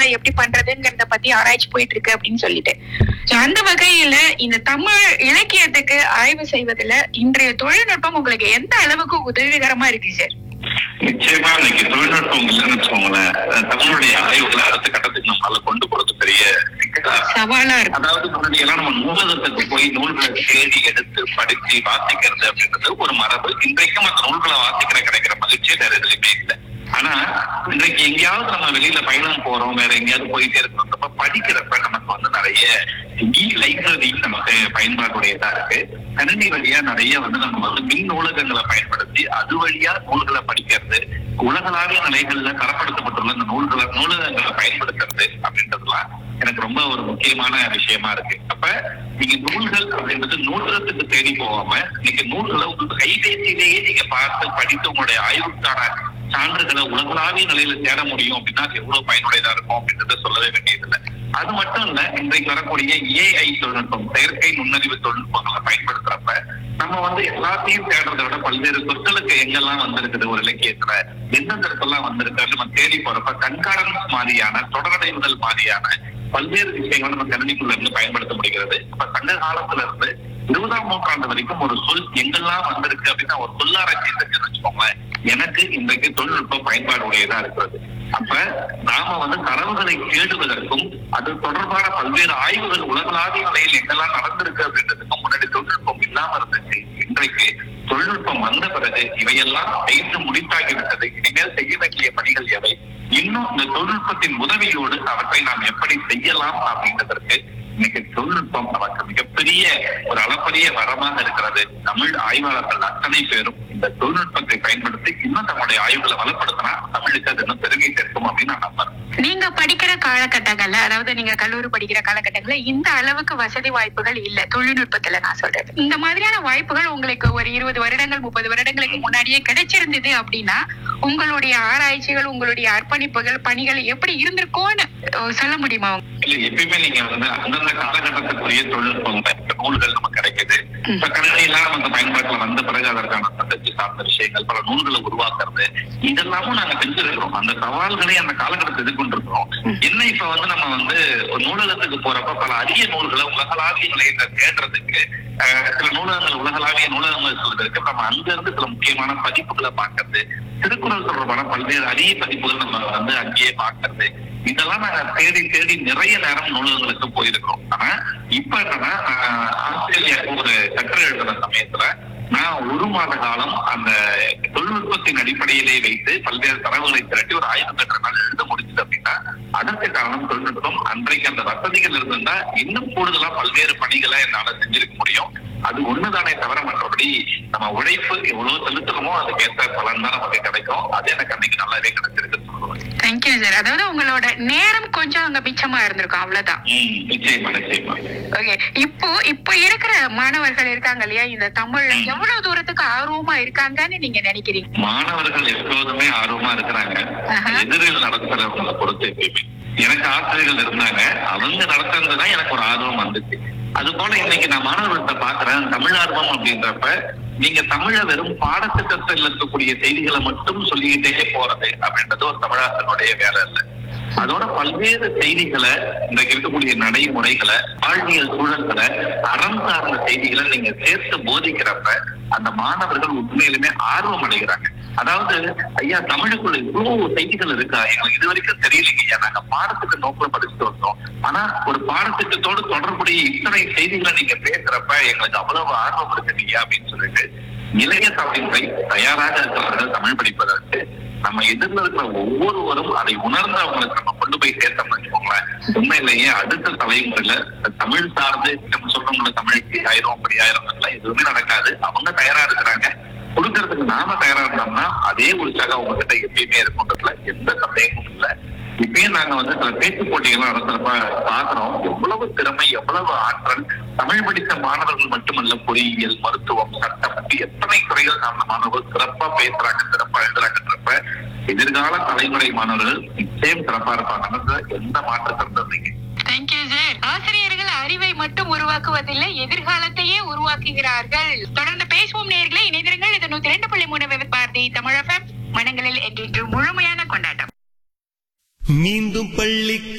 எப்படி பண்றதுங்கிறத பத்தி ஆராய்ச்சி போயிட்டு இருக்கு அப்படின்னு சொல்லிட்டு So, அந்த வகையில இந்த தமிழ் இலக்கியத்துக்கு ஆய்வு செய்வதுல இன்றைய தொழில்நுட்பம் உங்களுக்கு எந்த அளவுக்கு உதவிகரமா இருக்கு சார் நிச்சயமா இன்னைக்கு தொழில்நுட்பம் இல்லைன்னு வச்சுக்கோங்களேன் அஹ் தமிழுடைய ஆய்வுகளை அடுத்த கட்டத்துக்கு நம்மளால கொண்டு போறது பெரிய சிக்கலா சவாலா இருக்கு அதாவது முன்னாடி எல்லாம் நம்ம நூலகத்துக்கு போய் நூல்களை தேடி எடுத்து படிச்சு வாசிக்கிறது அப்படின்றது ஒரு மரபு இன்றைக்கும் அந்த நூல்களை வாசிக்கிற கிடைக்கிற மகிழ்ச்சியே வேற எதுலையுமே இல்லை ஆனா இன்றைக்கு எங்கேயாவது நம்ம வெளியில பயணம் போறோம் வேற எங்கேயாவது போயிட்டே இருக்கிறப்ப படிக்கிறப்ப நமக்கு வந்து நிறைய இ லைப்ரரி நமக்கு பயன்பாடுடையதா இருக்கு கணினி வழியா நிறைய வந்து நம்ம வந்து மின் நூலகங்களை பயன்படுத்தி அது வழியா நூல்களை படிக்கிறது உலகளாவிய நிலைகள்ல தரப்படுத்தப்பட்டுள்ள இந்த நூல்களை நூலகங்களை பயன்படுத்துறது அப்படின்றதுலாம் எனக்கு ரொம்ப ஒரு முக்கியமான விஷயமா இருக்கு அப்ப நீங்க நூல்கள் அப்படின்றது நூலகத்துக்கு தேடி போகாம நீங்க நூல்களை உங்க கைபேசியிலேயே நீங்க பார்த்து படித்து உங்களுடைய ஆய்வுக்கான சான்றுகளை உலகளாவிய நிலையில தேட முடியும் அப்படின்னா அது எவ்வளவு பயனுடையதா இருக்கும் அப்படின்றத சொல்லவே வேண்டியதில்லை அது மட்டும் இல்ல இன்றைக்கு வரக்கூடிய ஏஐ தொழில்நுட்பம் செயற்கை நுண்ணறிவு தொழில்நுட்பங்களை பயன்படுத்துறப்ப நம்ம வந்து எல்லாத்தையும் தேடுறதை விட பல்வேறு சொற்களுக்கு எங்கெல்லாம் வந்திருக்குது ஒரு இலக்கியத்துல எந்தெந்த இடத்தெல்லாம் வந்திருக்கு நம்ம தேடி போறப்ப கண்காணன்ஸ் மாதிரியான தொடரடைவுகள் மாதிரியான பல்வேறு விஷயங்கள் நம்ம கணினிக்குள்ள இருந்து பயன்படுத்த முடிகிறது அப்ப சங்க காலத்துல இருந்து இருபதாம் நூற்றாண்டு வரைக்கும் ஒரு சொல் எங்கெல்லாம் வந்திருக்கு அப்படின்னா ஒரு சொல்லாராய்ச்சி இருக்குன்னு வச்சுக்கோங்களேன் எனக்கு இன்றைக்கு தொழில்நுட்பம் பயன்பாடு உடையதா இருக்கிறது அப்ப நாம வந்து தரவுகளை தேடுவதற்கும் அது தொடர்பான பல்வேறு ஆய்வுகள் உலகளாவிய நிலையில் எங்கெல்லாம் நடந்திருக்கு அப்படின்றதுக்கும் முன்னாடி தொழில்நுட்பம் இல்லாம இருந்துச்சு இன்றைக்கு தொழில்நுட்பம் வந்த பிறகு இவையெல்லாம் செய்து முடித்தாகிவிட்டது இனிமேல் செய்ய வேண்டிய பணிகள் எவை இன்னும் இந்த தொழில்நுட்பத்தின் உதவியோடு அவற்றை நாம் எப்படி செய்யலாம் அப்படின்றதற்கு இன்னைக்கு தொழில்நுட்பம் நமக்கு மிகப்பெரிய ஒரு அளப்பரிய வரமாக இருக்கிறது தமிழ் ஆய்வாளர்கள் அத்தனை பேரும் இந்த தொழில்நுட்பத்தை பயன்படுத்தி இன்னும் தங்களுடைய ஆய்வுகளை வளப்படுத்தினா தமிழுக்கு அது இன்னும் பெருமை சேர்க்கும் அப்படின்னு நான் நம்புறேன் நீங்க படிக்கிற காலகட்டங்கள்ல அதாவது நீங்க கல்லூரி படிக்கிற காலகட்டங்கள்ல இந்த அளவுக்கு வசதி வாய்ப்புகள் இல்ல தொழில்நுட்பத்துல நான் சொல்றது இந்த மாதிரியான வாய்ப்புகள் உங்களுக்கு ஒரு இருபது வருடங்கள் முப்பது வருடங்களுக்கு முன்னாடியே கிடைச்சிருந்தது அப்படின்னா உங்களுடைய ஆராய்ச்சிகள் உங்களுடைய அர்ப்பணிப்புகள் பணிகள் எப்படி இருந்திருக்கும்னு அஹ், சொல்ல முடியுமா இல்ல எப்பயுமே நீங்க வந்து அந்தந்த காலகட்டத்துக்குரிய தொழில்நுட்பம் இப்ப நூல்கள் நமக்கு கிடைக்குது இப்ப கணினி எல்லாம் நமக்கு பயன்பாட்டுல வந்த பிறகு அதற்கான சட்டத்தை சார்ந்த விஷயங்கள் பல நூல்களை உருவாக்குறது இதெல்லாமும் நாங்க செஞ்சிருக்கிறோம் அந்த சவால்களை அந்த காலகட்டத்தை எதிர்கொண்டிருக்கிறோம் என்ன இப்ப வந்து நம்ம வந்து ஒரு நூலகத்துக்கு போறப்ப பல அரிய நூல்களை உலகளாவிய நிலையில தேடுறதுக்கு அஹ், சில நூலகங்கள் உலகளாவிய நூலகங்கள் சொல்றதுக்கு நம்ம அங்க இருந்து சில முக்கியமான பதிப்புகளை பார்க்கறது திருக்குறள் தொடர்பான பல்வேறு அரிய பதிப்புகள் நம்ம வந்து அங்கேயே பார்க்கறது இதெல்லாம் நாங்க தேடி தேடி நிறைய நேரம் நூலகங்களுக்கு போயிருக்கிறோம் ஆனா இப்ப என்னன்னா நான் ஆஸ்திரேலியாவுக்கு ஒரு கட்டுரை எழுதுற சமயத்துல நான் ஒரு மாத காலம் அந்த தொழில்நுட்பத்தின் அடிப்படையிலே வைத்து பல்வேறு தரவுகளை திரட்டி ஒரு ஆய்வு கட்டுறனால எழுத முடிஞ்சது அப்படின்னா அடுத்த காலம் தொழில்நுட்பம் அன்றைக்கு அந்த வசதிகள் இருந்திருந்தா இன்னும் கூடுதலா பல்வேறு பணிகளை என்னால செஞ்சிருக்க முடியும் அது ஒண்ணுதானே தவிர மற்றபடி நம்ம உழைப்பு எவ்வளவு செலுத்துறோமோ அதுக்கேற்ற பலன் தான் நமக்கு கிடைக்கும் அது எனக்கு அன்னைக்கு நல்லாவே கிடைச்சிருக்குன்னு சொல்லுவேன் தேங்க்யூ சார் அதாவது உங்களோட நேரம் கொஞ்சம் அங்க மிச்சமா இருந்திருக்கும் அவ்வளவுதான் ம், நிச்சயமா நிச்சயமா ஓகே இப்போ இப்போ இருக்கிற மாணவர்கள் இருக்காங்க இல்லையா இந்த தமிழ்ல எவ்வளவு தூரத்துக்கு ஆர்வமா இருக்காங்கன்னு நீங்க நினைக்கிறீங்க மாணவர்கள் எப்போதுமே ஆர்வமா இருக்கிறாங்க ஆஹா. எதிரில் நடத்துறவங்களை பொறுத்து எப்பயுமே எனக்கு ஆசிரியர்கள் இருந்தாங்க அவங்க நடத்துறதுதான் எனக்கு ஒரு ஆர்வம் வந்துச்சு அது போல இன்னைக்கு நான் மாணவர்கள்ட்ட பாக்குறேன் தமிழ் ஆர்வம் அப்படின்றப்ப நீங்க தமிழ வெறும் பாடத்திட்டத்தில் இருக்கக்கூடிய செய்திகளை மட்டும் சொல்லிக்கிட்டே போறது அப்படின்றது ஒரு தமிழாசிரியனுடைய வேலை இல்லை அதோட பல்வேறு செய்திகளை இன்றைக்கு இருக்கக்கூடிய நடைமுறைகளை வாழ்வியல் சூழல்களை அறம் சார்ந்த செய்திகளை நீங்க சேர்த்து போதிக்கிறப்ப அந்த மாணவர்கள் உண்மையிலுமே ஆர்வம் அடைகிறாங்க அதாவது ஐயா தமிழுக்குள்ள இவ்வளவு செய்திகள் இருக்கா எங்களுக்கு இது வரைக்கும் தெரியலைங்க ஐயா நாங்க பாடத்துக்கு நோக்கில் படிச்சுட்டு வந்தோம் ஆனா ஒரு பாடத்திட்டத்தோடு தொடர்புடைய இத்தனை செய்திகளை நீங்க பேசுறப்ப எங்களுக்கு அவ்வளவு ஆர்வம் இருக்குங்க அப்படின்னு சொல்லிட்டு இளைய தலைமுறை தயாராக இருக்கிறவர்கள் தமிழ் படிப்பதற்கு நம்ம எதிர்ல இருக்கிற ஒவ்வொருவரும் அதை உணர்ந்து அவங்களுக்கு நம்ம கொண்டு போய் சேர்த்தோம்னு வச்சுக்கோங்களேன் உண்மையிலேயே அடுத்த தலைமுறையில இந்த தமிழ் சார்ந்து நம்ம சொல்றோம்ல தமிழுக்கு ஆயிரம் அப்படி ஆயிரம் எல்லாம் எதுவுமே நடக்காது அவங்க தயாரா இருக்கிறாங்க கொடுக்கறதுக்கு நாம தயாரா இருந்தோம்னா அதே உற்சாகம் அவங்க கிட்ட எப்பயுமே இருக்குன்றதுல எந்த சந்தேகமும் இல்லை இப்பயும் நாங்க வந்து சில பேச்சு போட்டிகள்லாம் நடத்துறப்ப பாக்குறோம் எவ்வளவு திறமை எவ்வளவு ஆற்றல் தமிழ் படித்த மாணவர்கள் மட்டுமல்ல பொறியியல் மருத்துவம் சட்டம் இப்படி எத்தனை துறைகள் சார்ந்த மாணவர்கள் சிறப்பா பேசுறாங்க சிறப்பா எழுதுறாங்கன்றப்ப எதிர்கால தலைமுறை மாணவர்கள் நிச்சயம் சிறப்பா இருப்பாங்க எந்த மாற்றத்தை இருந்தீங்க தேங்க்யூ சார் ஆசிரியர்கள் அறிவை மட்டும் உருவாக்குவதில்லை எதிர்காலத்தையே உருவாக்குகிறார்கள் தொடர்ந்து பேசுவோம் நேர்களை இணைந்திருங்கள் இது நூத்தி ரெண்டு புள்ளி மூணு விவத் பாரதி தமிழகம் மனங்களில் என்றென்று முழுமையான கொண்டாட்டம் மீண்டும் பள்ளி